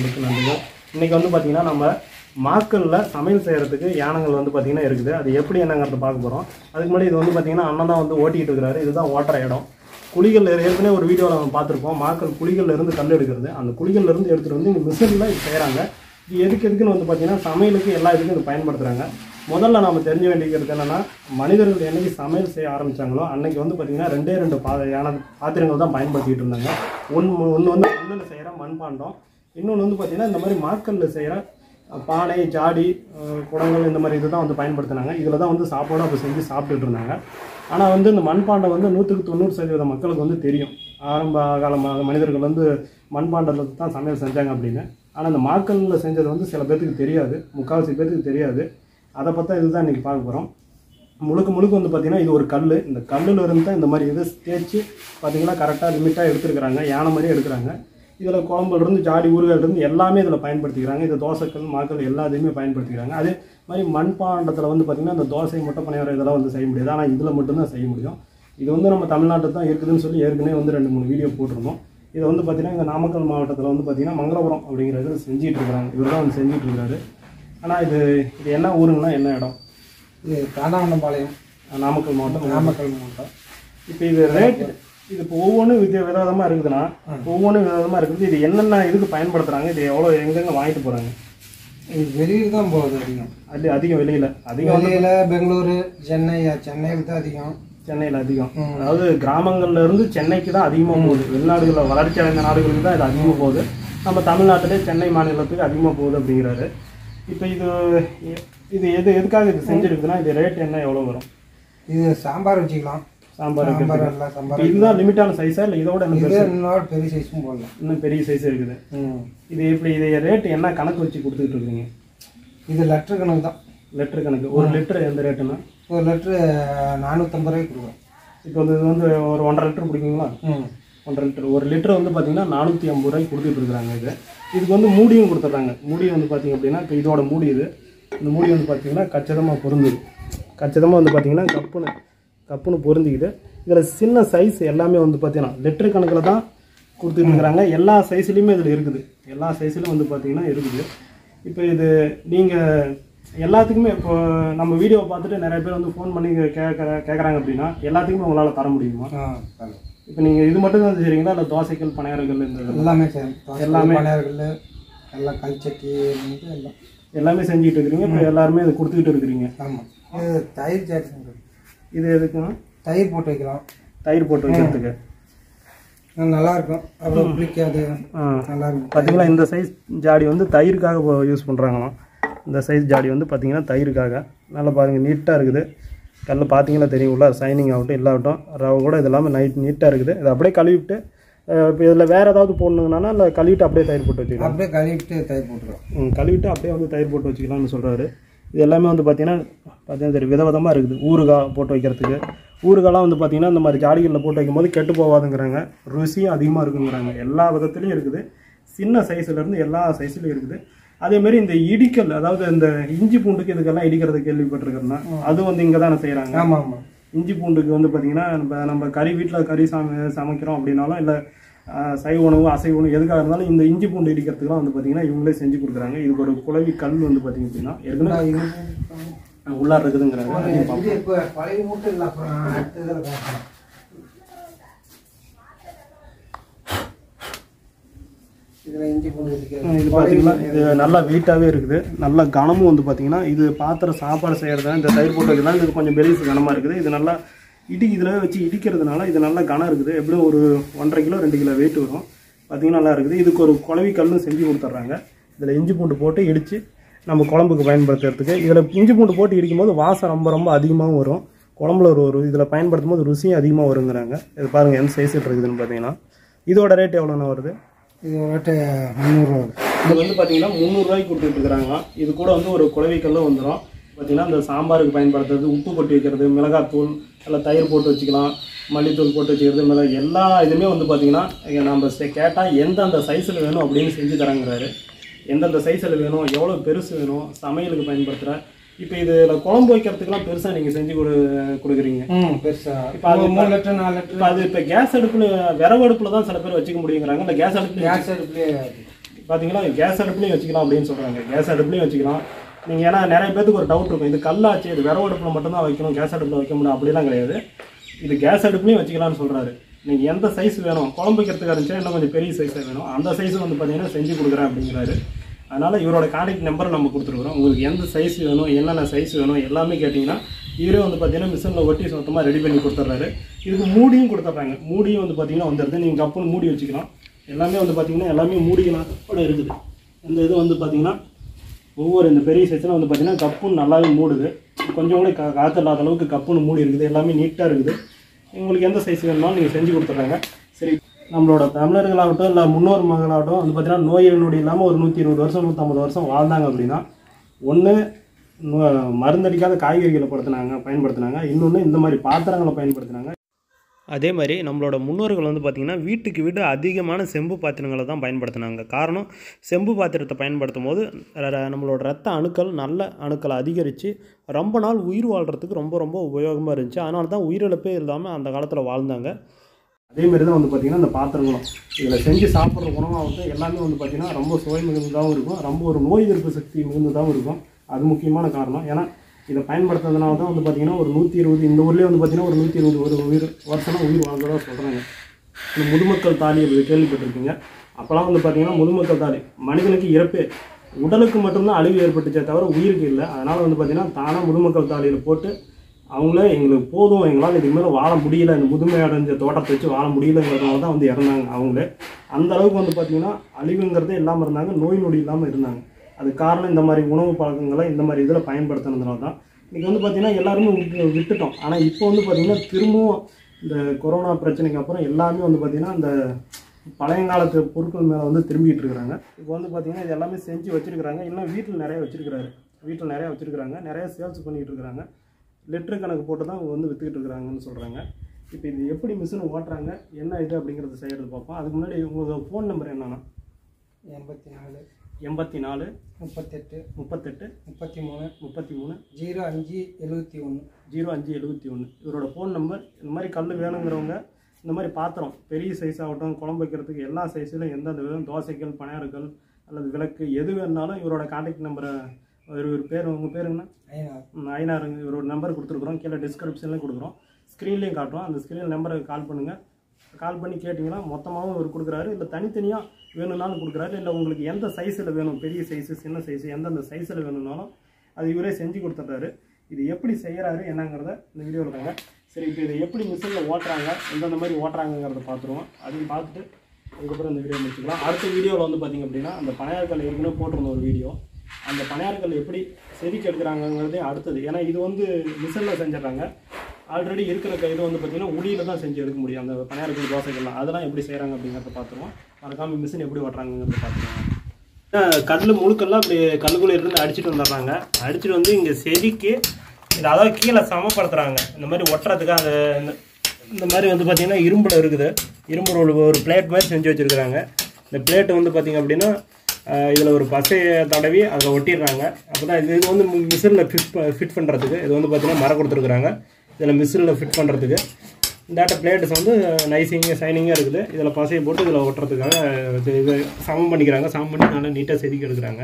சேனலுக்கு நன்றிகள் இன்னைக்கு வந்து பார்த்தீங்கன்னா நம்ம மாக்கல்ல சமையல் செய்யறதுக்கு யானங்கள் வந்து பார்த்தீங்கன்னா இருக்குது அது எப்படி என்னங்கிறத பார்க்க போகிறோம் அதுக்கு முன்னாடி இது வந்து பார்த்தீங்கன்னா அண்ணன் தான் வந்து ஓட்டிக்கிட்டு இருக்கிறாரு இதுதான் ஓட்டுற இடம் குழிகள் ஏற்கனவே ஒரு வீடியோவில் நம்ம பார்த்துருப்போம் மாக்கள் குழிகள்ல இருந்து கல் எடுக்கிறது அந்த குழிகள்ல இருந்து எடுத்துகிட்டு வந்து இந்த மிஷினில் இது செய்கிறாங்க இது எதுக்கு எதுக்குன்னு வந்து பார்த்தீங்கன்னா சமையலுக்கு எல்லா இதுக்கும் இது பயன்படுத்துகிறாங்க முதல்ல நாம தெரிஞ்ச வேண்டியது என்னன்னா மனிதர்கள் என்னைக்கு சமையல் செய்ய ஆரம்பிச்சாங்களோ அன்னைக்கு வந்து பார்த்தீங்கன்னா ரெண்டே ரெண்டு பா யான பாத்திரங்கள் தான் பயன்படுத்திட்டு இருந்தாங்க ஒன்று ஒன்று வந்து மண்ணில் செய்கிற மண்பாண்டம் இன்னொன்று வந்து பார்த்தீங்கன்னா இந்த மாதிரி மாக்கல்ல செய்கிற பானை ஜாடி அஹ், குடங்கள் இந்த மாதிரி இதுதான் வந்து பயன்படுத்தினாங்க இதில் தான் வந்து சாப்பாடு அப்போ செஞ்சு சாப்பிட்டுட்டு இருந்தாங்க ஆனால் வந்து இந்த மண்பாண்டம் வந்து நூற்றுக்கு தொண்ணூறு சதவீத மக்களுக்கு வந்து தெரியும் ஆரம்ப காலமாக மனிதர்கள் வந்து மண்பாண்டத்தில் தான் சமையல் செஞ்சாங்க அப்படின்னு ஆனால் இந்த மாக்கல்ல செஞ்சது வந்து சில பேர்த்துக்கு தெரியாது முக்கால்வாசி பேர்த்துக்கு தெரியாது அதை பற்றி இதுதான் இன்றைக்கி பார்க்க போகிறோம் முழுக்க முழுக்க வந்து பார்த்தீங்கன்னா இது ஒரு கல் இந்த கல்லில் இருந்து தான் இந்த மாதிரி இது தேய்ச்சி பார்த்தீங்கன்னா கரெக்டாக லிமிட்டாக எடுத்துருக்குறாங்க யானை மாதிரியே எடுக்கிறாங்க இதில் குழம்புல இருந்து ஜாடி ஊறுகாய் இருந்து எல்லாமே இதில் பயன்படுத்திக்கிறாங்க இது தோசைக்கல் மாக்கள் எல்லாத்தையுமே பயன்படுத்திக்கிறாங்க அதே மாதிரி மண்பாண்டத்தில் வந்து பார்த்திங்கன்னா இந்த தோசை முட்டை பணியாரம் இதெல்லாம் வந்து செய்ய முடியாது ஆனால் இதில் மட்டும்தான் செய்ய முடியும் இது வந்து நம்ம தமிழ்நாட்டில் தான் இருக்குதுன்னு சொல்லி ஏற்கனவே வந்து ரெண்டு மூணு வீடியோ போட்டிருந்தோம் இதை வந்து பார்த்திங்கன்னா இங்கே நாமக்கல் மாவட்டத்தில் வந்து பார்த்திங்கன்னா மங்களபுரம் அப்படிங்கிறது செஞ்சிட்டு இருக்கிறாங்க இவர் தான் வந்து செஞ்சிட்டு இருக்காரு ஆனால் இது இது என்ன ஊருங்கன்னா என்ன இடம் இது காதாவண்டம்பாளையம் நாமக்கல் மாவட்டம் நாமக்கல் மாவட்டம் இப்போ இது ரேட் இது இப்போ ஒவ்வொன்றும் வித விதவிதமாக இருக்குதுன்னா ஒவ்வொன்றும் விதவிதமாக இருக்குது இது என்னென்ன இதுக்கு பயன்படுத்துகிறாங்க இது எவ்வளோ எங்கெங்கே வாங்கிட்டு போகிறாங்க இது வெளியில் தான் போகுது அதிகம் அது அதிகம் வெளியில் அதிகம் வந்து வெளியில் பெங்களூரு சென்னை சென்னையில் தான் அதிகம் சென்னையில் அதிகம் அதாவது கிராமங்கள்ல இருந்து சென்னைக்கு தான் அதிகமாக போகுது வெளிநாடுகளில் வளர்ச்சி அடைந்த நாடுகளுக்கு தான் இது அதிகமாக போகுது நம்ம தமிழ்நாட்டிலே சென்னை மாநிலத்துக்கு அதிகமாக போகுது அப்படிங்கிறாரு இப்போ இது இது எது எதுக்காக இது செஞ்சுருக்குதுன்னா இது ரேட் என்ன எவ்வளோ வரும் இது சாம்பார் வச்சுக்கலாம் சாம்பார் சாம்பார் இருக்கிறதுக்கு எல்லாம் இப்போ சாம்பார் இதுதான் லிமிட்டான சைஸா இல்லை இதோட என்ன இது பெருசு இன்னொரு பெரிய சைஸும் போடலாம் இன்னும் பெரிய சைஸ் இருக்குது ம் இது எப்படி இது ரேட் என்ன கணக்கு வச்சு கொடுத்துட்டு இருக்கீங்க இது லெட்ரு கணக்கு தான் லிட்டர் கணக்கு ஒரு லிட்டர் எந்த ரேட்டுன்னா ஒரு லெட்ரு நானூற்றம்பது ரூபாய்க்கு கொடுக்குறோம் இப்போ வந்து இது வந்து ஒரு ஒன்றரை லிட்டர் பிடிக்குங்களா ம் ஒன்றரை லிட்டர் ஒரு லிட்டர் வந்து பார்த்தீங்கன்னா நானூற்றி ஐம்பது ரூபாய்க்கு கொடுத்துட்டு இருக்காங்க இது இதுக்கு வந்து மூடியும் கொடுத்துட்றாங்க மூடி வந்து பார்த்தீங்க அப்படின்னா இப்போ இதோட மூடி இது இந்த மூடி வந்து பார்த்தீங்கன்னா கச்சிதமாக பொருந்துது கச்சிதமாக வந்து பார்த்தீங்கன்னா கப்புன்னு கப்புன்னு பொருந்திக்குது இதில் சின்ன சைஸ் எல்லாமே வந்து பார்த்தீங்கன்னா லிட்டர் கணக்கில் தான் கொடுத்துட்டு இருக்கிறாங்க எல்லா சைஸ்லையுமே இதில் இருக்குது எல்லா சைஸ்லையும் வந்து பார்த்தீங்கன்னா இருக்குது இப்போ இது நீங்கள் எல்லாத்துக்குமே இப்போ நம்ம வீடியோவை பார்த்துட்டு நிறைய பேர் வந்து ஃபோன் பண்ணி கேட்குற கேட்குறாங்க அப்படின்னா எல்லாத்துக்குமே உங்களால் தர முடியுமா ஆ சரி. இப்போ நீங்கள் இது மட்டும் தான் செய்கிறீங்களா இல்லை தோசைகள் பணியாரங்கள் இந்த இதெல்லாம்? எல்லாமே சரி எல்லாமே. எல்லாமே பணியார்கள் எல்லாம் கல்ச்சட்டி இருந்து எல்லாம் எல்லாமே செஞ்சுட்டு இருக்கிறீங்க இப்போ எல்லாருமே இது கொடுத்துக்கிட்டு இருக்கிறீங்க ஆமாம் இது தயிர் சேர்த்து இது எதுக்குன்னா தயிர் போட்டு வைக்கலாம் தயிர் போட்டு வைக்கிறதுக்கு நல்லா இருக்கும் அப்புறம் புளிக்காது ஆ நல்லா இருக்கும் பார்த்தீங்களா இந்த சைஸ் ஜாடி வந்து தயிருக்காக யூஸ் பண்ணுறாங்களாம் இந்த சைஸ் ஜாடி வந்து பார்த்தீங்கன்னா தயிருக்காக நல்லா பாருங்கள் நீட்டாக இருக்குது கல் பார்த்தீங்களா தெரியும் உள்ள சைனிங் ஆகட்டும் இல்லாகட்டும் ரவை கூட இது எல்லாமே நைட் நீட்டாக இருக்குது இதை அப்படியே கழுவிட்டு இப்போ இதில் வேறு ஏதாவது போடணுங்கன்னா இல்லை கழுவிட்டு அப்படியே தயிர் போட்டு வச்சுக்கலாம் அப்படியே கழுவிட்டு தயிர் போட்டுருவோம் ம், கழுவிட்டு அப்படியே வந்து தயிர் போட்டு வச்சுக்கலாம்னு சொல்கிறாரு இது எல்லாமே வந்து பார்த்தீங்கன்னா பார்த்தீங்கன்னா தெரியும் விதவிதமாக இருக்குது ஊறுகாய் போட்டு வைக்கிறதுக்கு ஊறுகாய்லாம் வந்து பார்த்தீங்கன்னா இந்த மாதிரி ஜாடிகளில் போட்டு வைக்கும்போது கெட்டு போகாதுங்கிறாங்க ருசியும் அதிகமாக இருக்குங்கிறாங்க எல்லா விதத்துலையும் இருக்குது சின்ன சைஸ்லேருந்து எல்லா சைஸ்லையும் இருக்குது அதேமாரி இந்த இடிக்கல் அதாவது இந்த இஞ்சி பூண்டுக்கு இதுக்கெல்லாம் இடிக்கிறது கேள்விப்பட்டிருக்கிறேன்னா அது வந்து இங்கே தானே செய்கிறாங்க ஆமாம் ஆமாம் இஞ்சி பூண்டுக்கு வந்து பார்த்தீங்கன்னா நம்ம நம்ம கறி வீட்டில் கறி சமை சமைக்கிறோம் அப்படின்னாலும் இல்லை சைவ உணவு அசைவ உணவு எதுக்காக இருந்தாலும் இந்த இஞ்சி பூண்டு இடிக்கிறதுக்குலாம் வந்து பார்த்தீங்கன்னா இவங்களே செஞ்சு கொடுக்குறாங்க இதுக்கு ஒரு குழவி கல் வந்து பார்த்தீங்க அப்படின்னா ஏற்கனவே உள்ளார இருக்குதுங்கிறாங்க அதையும் பார்ப்போம். இது இப்போ பழைய மூட்டை இல்லை அப்புறம் அடுத்த இதில் பார்க்கலாம் இதில் இஞ்சி பூண்டு ம், இது பார்த்தீங்கன்னா இது நல்லா வெயிட்டாகவே இருக்குது நல்ல கனமும் வந்து பார்த்தீங்கன்னா இது பாத்திரம் சாப்பாடு செய்கிறது இந்த தயிர் போட்டு வைக்கிறதா இது கொஞ்சம் பெரிய கனமாக இருக்குது இது நல்லா இடி இதில் வச்சு இடிக்கிறதுனால இது நல்லா கனம் இருக்குது எப்படியும் ஒரு ஒன்றரை கிலோ ரெண்டு கிலோ வெயிட் வரும் பார்த்தீங்கன்னா நல்லா இருக்குது இதுக்கு ஒரு குழவி கல்லும் செஞ்சு கொடுத்துட்றாங்க இதில் இஞ்சி பூண்டு போட்டு இடித்து நம்ம குழம்புக்கு பயன்படுத்துறதுக்கு இதில் இஞ்சி பூண்டு போட்டு இடிக்கும்போது வாசம் ரொம்ப ரொம்ப அதிகமாகவும் வரும் குழம்புல ஒரு ஒரு இதில் பயன்படுத்தும் போது ருசியும் அதிகமாக வருங்கிறாங்க இது பாருங்கள் எந்த சைஸ் இருக்குதுன்னு பார்த்தீங்கன்னா இதோட ரேட் எவ்வளோண்ணா வருது இது ரேட்டு முந்நூறுரூவா இது வந்து பார்த்தீங்கன்னா முந்நூறுரூவாய்க்கு கொடுத்துட்டு இருக்கிறாங்க இது கூட வந்து ஒரு குழவிக்கல்லும் வந்துடும் பார்த்தீங்கன்னா இந்த சாம்பாருக்கு பயன்படுத்துறது உப்பு கொட்டி வைக்கிறது மிளகாத்தூள் இல்லை தயிர் போட்டு வச்சுக்கலாம் மல்லித்தூள் போட்டு வச்சுக்கிறது மிளகா எல்லா இதுவுமே வந்து பார்த்தீங்கன்னா இங்க நம்ம கேட்டால் எந்தெந்த சைஸில் வேணும் அப்படின்னு செஞ்சு தராங்கிறாரு எந்தெந்த சைஸில் வேணும் எவ்வளோ பெருசு வேணும் சமையலுக்கு பயன்படுத்துகிற இப்போ இதில் குழம்பு வைக்கிறதுக்கெல்லாம் பெருசாக நீங்கள் செஞ்சு கொடு கொடுக்குறீங்க ம் பெருசா இப்ப அது இப்போ மூணு லிட்டர் நாலு லிட்டர் இப்போ அது இப்போ கேஸ் அடுப்பில் விறகு அடுப்பில் தான் சில பேர் வச்சுக்க முடியுங்கிறாங்க இல்லை கேஸ் அடுப்பில் கேஸ் அடுப்புலேயே பார்த்தீங்கன்னா கேஸ் அடுப்புலையும் வச்சுக்கலாம் அப்படின்னு சொல்கிறாங்க கேஸ் அடுப்புலையும் வச்சுக்கலாம் நீங்கள் ஏன்னா நிறைய பேத்துக்கு ஒரு டவுட் இருக்கும் இது கல்லாச்சு இது விரவு அடுப்பில் மட்டும்தான் வைக்கணும் கேஸ் அடுப்பில் வைக்க முடியும் அப்படிலாம் கிடையாது இது கேஸ் அடுப்புலையும் வச்சுக்கலாம்னு சொல்கிறாரு நீங்கள் எந்த சைஸ் வேணும் குழம்பு வைக்கிறதுக்கு இருந்துச்சுன்னா இன்னும் கொஞ்சம் பெரிய சைஸாக வேணும் அந்த சைஸ் வந்து பார்த்தீங்கன்னா செஞ்சு கொடுக்குறேன் அப்படிங்கிறாரு அதனால் இவரோட கான்டாக்ட் நம்பர் நம்ம கொடுத்துருக்குறோம் உங்களுக்கு எந்த சைஸ் வேணும் என்னென்ன சைஸ் வேணும் எல்லாமே கேட்டிங்கன்னா இவரே வந்து பார்த்தீங்கன்னா மிஷினில் ஒட்டி சுத்தமாக ரெடி பண்ணி கொடுத்துட்றாரு இதுக்கு மூடியும் கொடுத்துட்றாங்க மூடியும் வந்து பார்த்தீங்கன்னா வந்துடுது நீங்கள் கப்புன்னு மூடி வச்சுக்கலாம் எல்லாமே வந்து பார்த்தீங்கன்னா எல்லாமே மூடிக்கலாம் கூட இருக்குது இந்த இது வந்து பார்த்தீங்கன்னா ஒவ்வொரு இந்த பெரிய சைஸ்லாம் வந்து பார்த்தீங்கன்னா கப்புன்னு நல்லாவே மூடுது கொஞ்சம் கூட கா காற்று இல்லாத அளவுக்கு கப்புன்னு மூடி இருக்குது எல்லாமே நீட்டாக இருக்குது உங்களுக்கு எந்த சைஸ் வேணும்னாலும் நீங்கள் செஞ்சு கொடுத்துட்றாங்க சரி நம்மளோட தமிழர்களாகட்டும் இல்லை முன்னோர் மகளாகட்டும் வந்து பார்த்தீங்கன்னா நோய் நொடி இல்லாமல் ஒரு நூற்றி இருபது வருஷம் நூற்றம்பது வருஷம் வாழ்ந்தாங்க அப்படின்னா ஒன்று மருந்தடிக்காத காய்கறிகளை படுத்தினாங்க பயன்படுத்தினாங்க இன்னொன்று இந்த மாதிரி பாத்திரங்களை பயன்படுத்தினாங்க அதே மாதிரி நம்மளோட முன்னோர்கள் வந்து பார்த்திங்கன்னா வீட்டுக்கு வீடு அதிகமான செம்பு பாத்திரங்களை தான் பயன்படுத்தினாங்க காரணம் செம்பு பாத்திரத்தை பயன்படுத்தும் போது ர- ர- நம்மளோட ரத்த அணுக்கள் நல்ல அணுக்களை அதிகரித்து ரொம்ப நாள் உயிர் வாழ்கிறதுக்கு ரொம்ப ரொம்ப உபயோகமாக இருந்துச்சு அதனால தான் உயிரிழப்பே இல்லாமல் அந்த காலத்தில் வாழ்ந்தாங்க அதே மாதிரி தான் வந்து பார்த்திங்கன்னா இந்த பாத்திரங்களும் இதில் செஞ்சு சாப்பிட்ற உணவாகட்டும் எல்லாமே வந்து பார்த்திங்கன்னா ரொம்ப சுவை மிகுந்ததாகவும் இருக்கும் ரொம்ப ஒரு நோய் எதிர்ப்பு சக்தி மிகுந்ததாகவும் இருக்கும் அது முக்கியமான காரணம் ஏன்னா இதை பயன்படுத்துறதுனால தான் வந்து பார்த்திங்கன்னா ஒரு நூற்றி இருபது இந்த ஊர்லேயே வந்து பார்த்திங்கன்னா ஒரு நூற்றி இருபது ஒரு உயிர் வருஷமாக உயிர் வாழ்ந்ததாக சொல்கிறாங்க இந்த முதுமக்கள் தாலி அப்படி கேள்விப்பட்டிருக்கீங்க அப்போலாம் வந்து பார்த்திங்கன்னா முதுமக்கள் தாலி மனிதனுக்கு இறப்பே உடலுக்கு மட்டும்தான் அழிவு ஏற்பட்டுச்சே தவிர உயிருக்கு இல்லை அதனால் வந்து பார்த்திங்கன்னா தானாக முதுமக்கள் தாலியில் போட்டு அவங்களே எங்களுக்கு போதும் எங்களால் இதுக்கு மேலே வாழ முடியல இந்த முதுமை அடைஞ்ச தோட்டத்தை வச்சு வாழ முடியலங்கிறதுனால தான் வந்து இறந்தாங்க அவங்களே அந்த அளவுக்கு வந்து பார்த்திங்கன்னா அழிவுங்கிறதே இல்லாமல் இருந்தாங்க நோய் நொடி இல்லாமல் இருந்தாங்க அது காரணம் இந்த மாதிரி உணவு பழக்கங்களை இந்த மாதிரி இதில் பயன்படுத்துனதுனால தான் இன்றைக்கி வந்து பார்த்திங்கன்னா எல்லாருமே விட்டு- விட்டுட்டோம் ஆனால் இப்போ வந்து பார்த்திங்கன்னா திரும்பவும் இந்த கொரோனா பிரச்சனைக்கு அப்புறம் எல்லாமே வந்து பார்த்திங்கன்னா இந்த பழையங்காலத்து பொருட்கள் மேலே வந்து திரும்பிட்டு இருக்கிறாங்க இப்போ வந்து பார்த்திங்கன்னா இது எல்லாமே செஞ்சு வச்சிருக்கிறாங்க இன்னும் வீட்டில் நிறைய வச்சிருக்கிறாரு வீட்டில் நிறைய வச்சிருக்கிறாங்க நிறைய சேல்ஸ் பண்ணிட்டு இருக்கிறாங்க லிட்டர் கணக்கு போட்டு தான் அவங்க வந்து விற்றுக்கிட்டு இருக்கிறாங்கன்னு சொல்கிறாங்க இப்போ இது எப்படி மிஷின் ஓட்டுறாங்க என்ன இது அப்படிங்கிறத செய்கிறது பார்ப்போம் அதுக்கு முன்னாடி உங்கள் ஃபோன் நம்பர் என்னன்னா எண்பத்தி நாலு எண்பத்தி நாலு முப்பத்தெட்டு முப்பத்தெட்டு முப்பத்தி மூணு முப்பத்தி மூணு ஜீரோ அஞ்சு எழுபத்தி ஒன்று ஜீரோ அஞ்சு எழுபத்தி ஒன்று இவரோட ஃபோன் நம்பர் இந்த மாதிரி கல் வேணுங்கிறவங்க இந்த மாதிரி பாத்திரம் பெரிய சைஸ் ஆகட்டும் குழம்பு வைக்கிறதுக்கு எல்லா சைஸ்லையும் எந்தெந்த விதம் தோசைகள் பணியாரங்கள் அல்லது விளக்கு எது வேணுனாலும் இவரோட கான்டாக்ட் நம்பரை இவர் பேர் உங்கள் பேர் என்ன ஐநா ம், ஐநாருங்க இவரோட நம்பர் கொடுத்துருக்குறோம் கீழே டிஸ்கிரிப்ஷன்லேயும் கொடுக்குறோம் ஸ்க்ரீன்லேயும் காட்டுறோம் அந்த ஸ்க்ரீன் நம்பருக்கு கால் பண்ணுங்கள் கால் பண்ணி கேட்டிங்கன்னா மொத்தமாகவும் இவர் கொடுக்குறாரு இல்லை தனித்தனியாக வேணும்னாலும் கொடுக்குறாரு இல்லை உங்களுக்கு எந்த சைஸில் வேணும் பெரிய சைஸு சின்ன சைஸு எந்தெந்த சைஸில் வேணும்னாலும் அது இவரே செஞ்சு கொடுத்துட்றாரு இது எப்படி செய்கிறாரு என்னங்கிறத இந்த வீடியோவில் இருக்காங்க சரி இப்போ இதை எப்படி மிஷினில் ஓட்டுறாங்க எந்தெந்த மாதிரி ஓட்டுறாங்கங்கிறத பார்த்துருவோம் அதையும் பார்த்துட்டு அதுக்கப்புறம் இந்த வீடியோ முடிச்சுக்கலாம் அடுத்த வீடியோவில் வந்து பார்த்திங்க அப்படின்னா அந்த பனையார்கள் ஏற்கனவே போட்டிருந்த ஒரு வீடியோ அந்த பணியாரங்கள் எப்படி செதுக்கி எடுக்கிறாங்கங்கிறதே அடுத்தது ஏன்னா இது வந்து மிஷினில் செஞ்சிடறாங்க ஆல்ரெடி இருக்கிற க- இது வந்து பார்த்திங்கன்னா உளியில தான் செஞ்சு எடுக்க முடியும் அந்த பணியாரங்கள் தோசைகள்லாம் அதெல்லாம் எப்படி செய்கிறாங்க அப்படிங்கிறத பார்த்துருவோம் மறக்காம மிஷின் எப்படி ஓட்டுறாங்கங்கிறத பார்த்துருவோம் கல் முழுக்கெல்லாம் இப்படி கல்லுக்குள்ளே இருந்து அடிச்சுட்டு வந்துடுறாங்க அடிச்சுட்டு வந்து இங்கே செதுக்கி இது அதாவது கீழே சமப்படுத்துகிறாங்க இந்த மாதிரி ஒட்டுறதுக்கு அந்த இந்த- இந்த மாதிரி வந்து பார்த்திங்கன்னா இரும்பில் இருக்குது இரும்பு ஒரு ஒரு பிளேட் மாதிரி செஞ்சு வச்சுருக்குறாங்க இந்த பிளேட்டை வந்து பார்த்திங்க அப்படின்னா இதில் ஒரு பசையை தடவி அதில் ஒட்டிடுறாங்க அப்போ தான் இது இது வந்து மிஷினில் ஃபிட் ஃபிட் பண்ணுறதுக்கு இது வந்து பார்த்திங்கன்னா மரம் கொடுத்துருக்குறாங்க இதில் மிஷினில் ஃபிட் பண்ணுறதுக்கு இந்த பிளேட்ஸ் வந்து நைசிங்காக ஷைனிங்காக இருக்குது இதில் பசையை போட்டு இதில் ஒட்டுறதுக்காக இது இது சமம் பண்ணிக்கிறாங்க சமம் பண்ணி நல்லா நீட்டாக செதுக்கி எடுக்கிறாங்க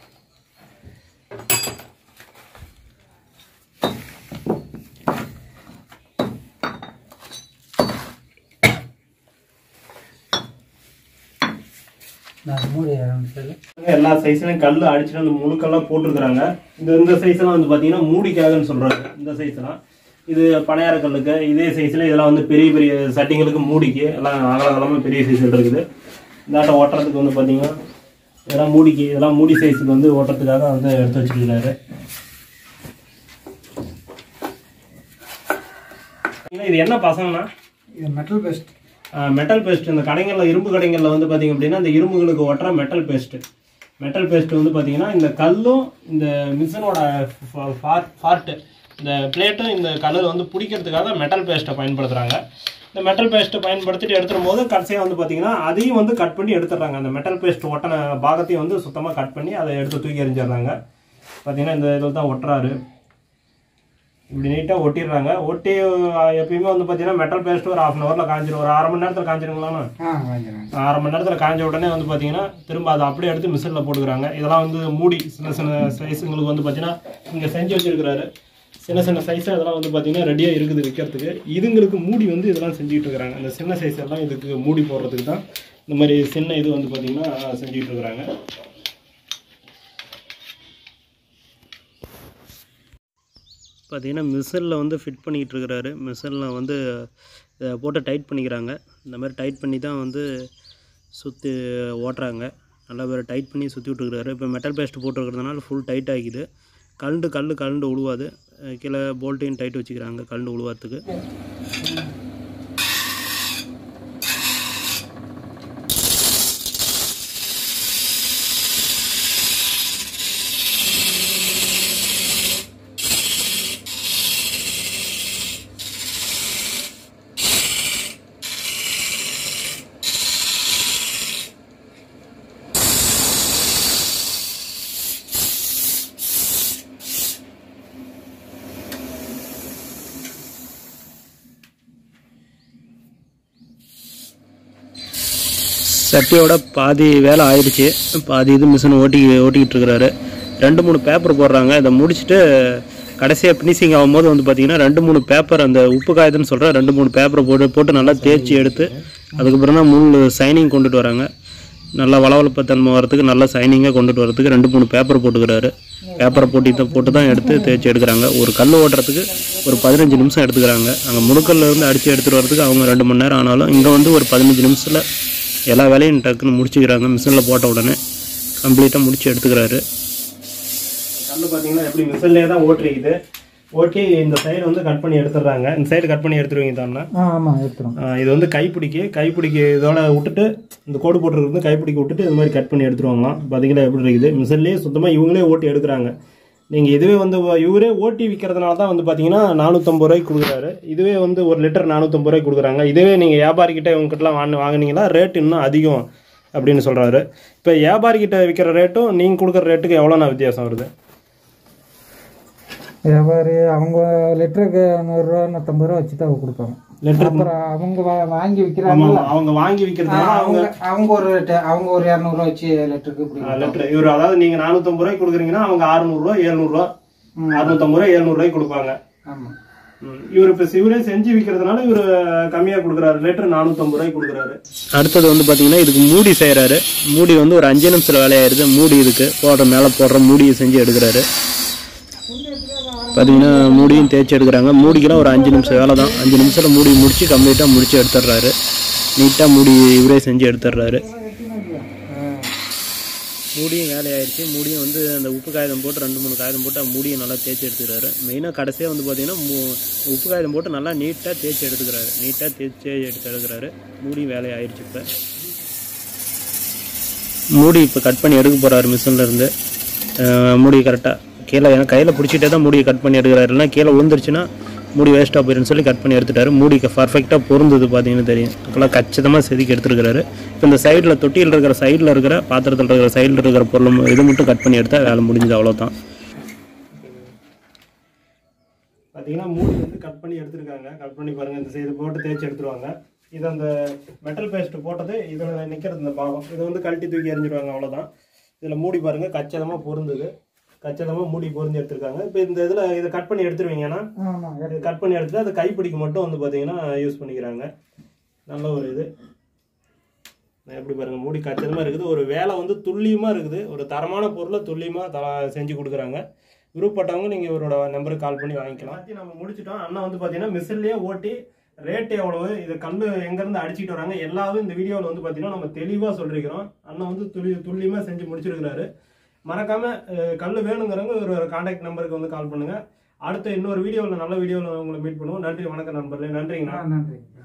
நான் மூடி ஆரம்பிச்சது எல்லா சைஸ்லையும் கல் அடிச்சுட்டு அந்த முழுக்கெல்லாம் போட்டிருக்கிறாங்க இந்த இந்த சைஸ்லாம் வந்து பார்த்தீங்கன்னா மூடிக்காகன்னு சொல்கிறாங்க இந்த சைஸ்லாம் இது பனையார கல்லுக்கு இதே சைஸில் இதெல்லாம் வந்து பெரிய பெரிய சட்டிங்களுக்கு மூடிக்கு எல்லாம் அகலகலமாக பெரிய சைஸில் இருக்குது இதாட்ட ஓட்டுறதுக்கு வந்து பார்த்தீங்கன்னா இதெல்லாம் மூடிக்கு இதெல்லாம் மூடி சைஸுக்கு வந்து ஓட்டுறதுக்காக வந்து எடுத்து வச்சுருக்காரு இது என்ன பசங்கண்ணா இது மெட்டல் பேஸ்ட் மெட்டல் பேஸ்ட் இந்த கடைகளில் இரும்பு கடைகளில் வந்து பார்த்தீங்க அப்படின்னா இந்த இரும்புகளுக்கு ஒட்டுற மெட்டல் பேஸ்ட் மெட்டல் பேஸ்ட் வந்து பார்த்தீங்கன்னா இந்த கல்லும் இந்த மிஷினோட ஃபார்ட்டு இந்த பிளேட்டும் இந்த கல்லில் வந்து பிடிக்கிறதுக்காக மெட்டல் பேஸ்ட்டை பயன்படுத்துகிறாங்க இந்த மெட்டல் பேஸ்ட்டை பயன்படுத்திட்டு எடுத்துடும் போது கடைசியாக வந்து பார்த்தீங்கன்னா அதையும் வந்து கட் பண்ணி எடுத்துடுறாங்க அந்த மெட்டல் பேஸ்ட் ஒட்டின பாகத்தையும் வந்து சுத்தமாக கட் பண்ணி அதை எடுத்து தூக்கி எறிஞ்சிடுறாங்க பார்த்தீங்கன்னா இந்த இதில் தான் ஒட்டுறாரு இப்படி நீட்டாக ஒட்டிடுறாங்க ஒட்டி அஹ், எப்பயுமே வந்து பார்த்தீங்கன்னா மெட்டல் பேஸ்ட் ஒரு ஹாஃப் அன் ஹவரில் காஞ்சிரும் ஒரு அரை மணி நேரத்தில் காஞ்சிருங்களாண்ணா ஆ வாங்கிக்கிறேன் அரை மணி நேரத்தில் காஞ்ச உடனே வந்து பார்த்தீங்கன்னா திரும்ப அதை அப்படியே எடுத்து மிஷினில் போட்டுக்கிறாங்க இதெல்லாம் வந்து மூடி சின்ன சின்ன சைஸுங்களுக்கு வந்து பார்த்தீங்கன்னா இங்கே செஞ்சு வச்சிருக்கிறாரு சின்ன சின்ன சைஸ் அதெல்லாம் வந்து பார்த்தீங்கன்னா ரெடியாக இருக்குது விற்கிறதுக்கு இதுங்களுக்கு மூடி வந்து இதெல்லாம் செஞ்சுட்டு இருக்கிறாங்க அந்த சின்ன சைஸ் எல்லாம் இதுக்கு மூடி போடுறதுக்கு தான் இந்த மாதிரி சின்ன இது வந்து பார்த்தீங்கன்னா செஞ்சுட்டு இருக்கிறாங்க பார்த்தீங்கன்னா மிஷினில் வந்து ஃபிட் பண்ணிக்கிட்டு இருக்கிறாரு மிஷினில் வந்து இதை போட்டு டைட் பண்ணிக்கிறாங்க இந்த மாதிரி டைட் பண்ணி தான் வந்து சுற்றி ஓட்டுறாங்க நல்லா வேறு டைட் பண்ணி சுற்றி விட்டுருக்காரு இப்போ மெட்டல் பேஸ்ட் போட்டுருக்கிறதுனால ஃபுல் டைட் ஆகிக்குது கலண்டு கல் கலண்டு உழுவாது அஹ் கீழே போல்ட்டையும் டைட் வச்சுக்கிறாங்க கலண்டு உழுவாததுக்கு சட்டியோட பாதி வேலை ஆயிடுச்சு பாதி இது மிஷின் ஓட்டி ஓட்டிக்கிட்டு இருக்கிறாரு ரெண்டு மூணு பேப்பர் போடுறாங்க இதை முடிச்சுட்டு கடைசியாக ஃபினிஷிங் ஆகும்போது வந்து பார்த்தீங்கன்னா ரெண்டு மூணு பேப்பர் அந்த உப்பு காயதுன்னு சொல்கிற ரெண்டு மூணு பேப்பரை போட்டு போட்டு நல்லா தேய்ச்சி எடுத்து அதுக்கப்புறம் தான் முள் சைனிங் கொண்டுட்டு வராங்க நல்லா வளவளப்பத்தன்மை வரதுக்கு நல்லா சைனிங்காக கொண்டுட்டு வரதுக்கு ரெண்டு மூணு பேப்பர் போட்டுக்கிறாரு பேப்பரை போட்டு தான் போட்டு தான் எடுத்து தேய்ச்சி எடுக்கிறாங்க ஒரு கல் ஓட்டுறதுக்கு ஒரு பதினஞ்சு நிமிஷம் எடுத்துக்கிறாங்க அங்கே முழுக்கல்ல இருந்து அடித்து எடுத்துகிட்டு வரதுக்கு அவங்க ரெண்டு மணி நேரம் ஆனாலும் இங்கே வந்து ஒரு பதினஞ்சு நிமிஷத்தில் எல்லா வேலையும் டக்குன்னு முடிச்சுக்கிறாங்க மிஷினில் போட்ட உடனே கம்ப்ளீட்டாக முடிச்சு எடுத்துக்கிறாரு கல் பார்த்தீங்கன்னா எப்படி மிஷின்லேயே தான் ஓட்டிருக்குது ஓட்டி இந்த சைடு வந்து கட் பண்ணி எடுத்துடுறாங்க இந்த சைடு கட் பண்ணி எடுத்துருவீங்க தானே ஆ ஆமாம் எடுத்துரும் இது வந்து கைப்பிடிக்கு கைப்பிடிக்கு இதோட விட்டுட்டு இந்த கோடு போட்டுருக்கிறது கைப்பிடிக்கு விட்டுட்டு இது மாதிரி கட் பண்ணி எடுத்துருவாங்களாம் பார்த்தீங்கன்னா எப்படி இருக்குது மிஷின்லேயே சுத்தமாக இவங்களே ஓட்டி எடுக்கிறாங்க நீங்கள் இதுவே வந்து இவரே ஓட்டி விற்கிறதுனால தான் வந்து பார்த்தீங்கன்னா நானூற்றம்பது ரூபாய்க்கு கொடுக்குறாரு இதுவே வந்து ஒரு லிட்டர் நானூற்றம்பது ரூபாய்க்கு கொடுக்குறாங்க இதுவே நீங்கள் வியாபாரிக்கிட்ட இவங்ககிட்டலாம் வாங்க வாங்குனீங்களா ரேட் இன்னும் அதிகம் அப்படின்னு சொல்கிறாரு இப்போ வியாபாரிக்கிட்ட விற்கிற ரேட்டும் நீங்கள் கொடுக்குற ரேட்டுக்கு எவ்வளோண்ணா வித்தியாசம் வருது வியாபாரி அவங்க லிட்டருக்கு நூறுரூவா நூற்றம்பது ரூபா வச்சு தான் கொடுப்பாங்க லிட்டர் அப்புறம் அவங்க வா- வாங்கி விற்கிறாங்க ஆமாம் அவங்க வாங்கி விற்கிறதுனால அவங்க அவங்க அவங்க ஒரு rate- அவங்க ஒரு இரநூறுவா வச்சு லிட்டருக்கு இப்படி லிட்டர் இவர் அதாவது நீங்கள் நானூற்றம்பது ரூபாய்க்கு கொடுக்குறீங்கன்னா அவங்க அறுநூறுவா எழுநூறுவா அறுநூத்தம்பது ரூபா எழுநூறுவாய்க்கு கொடுப்பாங்க ஆமாம் ம். இவர் இப்போ இவரே செஞ்சு விற்கிறதுனால இவர் கம்மியாக கொடுக்குறாரு லிட்டர் நானூற்றம்பது ரூபாய்க்கு கொடுக்குறாரு அடுத்தது வந்து பார்த்தீங்கன்னா இதுக்கு மூடி செய்கிறாரு மூடி வந்து ஒரு அஞ்சு நிமிஷத்தில் வேலையாயிருது மூடி இதுக்கு போடுற மேலே போடுற மூடியை செஞ்சு எடுக்கிறாரு பார்த்தீங்கன்னா மூடியும் தேய்ச்சி எடுக்கிறாங்க மூடிக்கெல்லாம் ஒரு அஞ்சு நிமிஷம் வேலை தான் அஞ்சு நிமிஷத்தில் மூடி முடிச்சு கம்ப்ளீட்டாக முடிச்சு எடுத்துடுறாரு நீட்டாக மூடி இவரே செஞ்சு எடுத்துடுறாரு மூடியும் வேலையாயிருச்சு மூடியும் வந்து அந்த உப்பு காகிதம் போட்டு ரெண்டு மூணு காகிதம் போட்டு அந்த மூடியை நல்லா தேய்ச்சி எடுத்துக்கிறாரு மெயினாக கடைசியாக வந்து பார்த்தீங்கன்னா மூ- உப்பு காகிதம் போட்டு நல்லா நீட்டாக தேய்ச்சி எடுத்துக்கிறாரு நீட்டாக தேய்ச்சி எடுத்து எடுக்கிறாரு மூடி வேலையாயிருச்சு இப்போ மூடி இப்போ கட் பண்ணி எடுக்க போகிறாரு மிஷினில் இருந்து அஹ் மூடி கரெக்டாக கீழே ஏன்னா கையில் பிடிச்சிட்டே தான் மூடியை கட் பண்ணி எடுக்கிறாரு இல்லைன்னா கீழே விழுந்துருச்சுன்னா மூடி வேஸ்ட்டாக போயிருன்னு சொல்லி கட் பண்ணி எடுத்துட்டாரு மூடிக்கு பர்ஃபெக்டாக பொருந்தது பார்த்தீங்கன்னா தெரியும் இப்போலாம் கச்சிதமாக செதுக்கி எடுத்துருக்காரு இப்போ இந்த சைடில் தொட்டியில் இருக்கிற சைடில் இருக்கிற பாத்திரத்தில் இருக்கிற சைடில் இருக்கிற பொருள் மு- இது மட்டும் கட் பண்ணி எடுத்தால் வேலை முடிஞ்சது அவ்வளோதான் பார்த்தீங்கன்னா மூடி வந்து கட் பண்ணி எடுத்துருக்காங்க கட் பண்ணி பாருங்கள் இந்த சைடு போட்டு தேய்ச்சி எடுத்துருவாங்க இது அந்த மெட்டல் பேஸ்ட் போட்டது இதில் நிற்கிறது இந்த பாகம் இதை வந்து கழட்டி தூக்கி எறிஞ்சிருவாங்க அவ்வளோதான் இதில் மூடி பாருங்கள் கச்சிதமாக பொருந்தது கச்சிதமாக மூடி பொருந்தி எடுத்திருக்காங்க இப்போ இந்த இதில் இதை கட் பண்ணி எடுத்துருவீங்கன்னா ஆமாம் இது கட் பண்ணி எடுத்துட்டு அது கைப்பிடிக்கு மட்டும் வந்து பார்த்தீங்கன்னா யூஸ் பண்ணிக்கிறாங்க நல்ல ஒரு இது எப்படி பாருங்க மூடி கச்சிதமாக இருக்குது ஒரு வேலை வந்து துல்லியமாக இருக்குது ஒரு தரமான பொருளை துல்லியமாக த செஞ்சு கொடுக்குறாங்க விருப்பப்பட்டவங்க நீங்கள் இவரோட நம்பருக்கு கால் பண்ணி வாங்கிக்கலாம் எல்லாத்தையும் நம்ம முடிச்சிட்டோம் அண்ணா வந்து பார்த்தீங்கன்னா மிஷின்லேயே ஓட்டி ரேட் எவ்வளவு இது கல் எங்கேருந்து அடிச்சிட்டு வராங்க எல்லாரும் இந்த வீடியோவில் வந்து பார்த்தீங்கன்னா நம்ம தெளிவாக சொல்லிருக்கிறோம் அண்ணன் வந்து துல்லி துல்லியமாக செஞ்சு முடிச்சிருக்கிறாரு மறக்காம அஹ், கல் வேணுங்கிறவங்க ஒரு கான்டாக்ட் நம்பருக்கு வந்து கால் பண்ணுங்க அடுத்த இன்னொரு வீடியோவில் நல்ல வீடியோவில் உங்களை மீட் பண்ணுவோம் நன்றி வணக்கம் நண்பர்களே நன்றிங்கண்ணா நன்றி